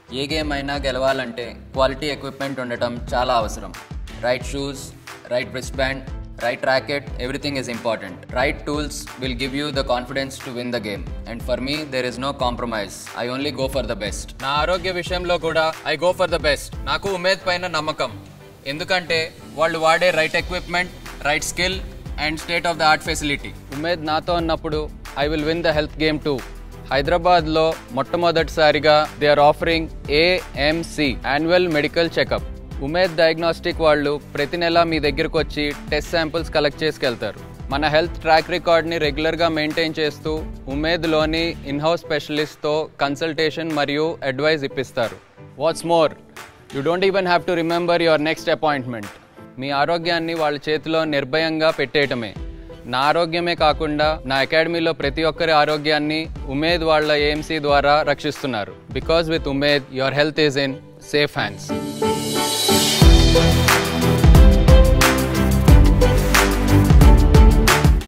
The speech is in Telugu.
ఏ గేమ్ అయినా గెలవాలంటే క్వాలిటీ ఎక్విప్మెంట్ ఉండటం చాలా అవసరం right shoes right wrist band right racket everything is important right tools will give you the confidence to win the game and for me there is no compromise I only go for the best నా ఆరోగ్య విషయంలో కూడా I go for the best నాకు ఉమేద్ పైన నమ్మకం ఎందుకంటే వాళ్ళు వాడే right equipment right skill and state of the art facility Umed నాతో ఉన్నప్పుడు I will win the health game too హైదరాబాద్లో మొట్టమొదటిసారిగా they are offering AMC annual medical checkup Umed diagnostic వాళ్ళు ప్రతి నెల మీ దగ్గరకు వచ్చి టెస్ట్ శాంపిల్స్ కలెక్ట్ చేసుకెళ్తారు మన హెల్త్ ట్రాక్ రికార్డ్ని రెగ్యులర్గా మెయింటైన్ చేస్తూ ఉమేద్లోని ఇన్హౌస్ స్పెషలిస్ట్తో కన్సల్టేషన్ మరియు అడ్వైజ్ ఇప్పిస్తారు what's more you don't even have to remember your next appointment మీ ఆరోగ్యాన్ని వాళ్ళ చేతిలో నిర్భయంగా పెట్టేయటమే నా ఆరోగ్యమే కాకుండా నా అకాడమీలో ప్రతి ఒక్కరి ఆరోగ్యాన్ని ఉమేద్ వాళ్ళ ఏఎంసీ ద్వారా రక్షిస్తున్నారు because with Umed your health is in safe hands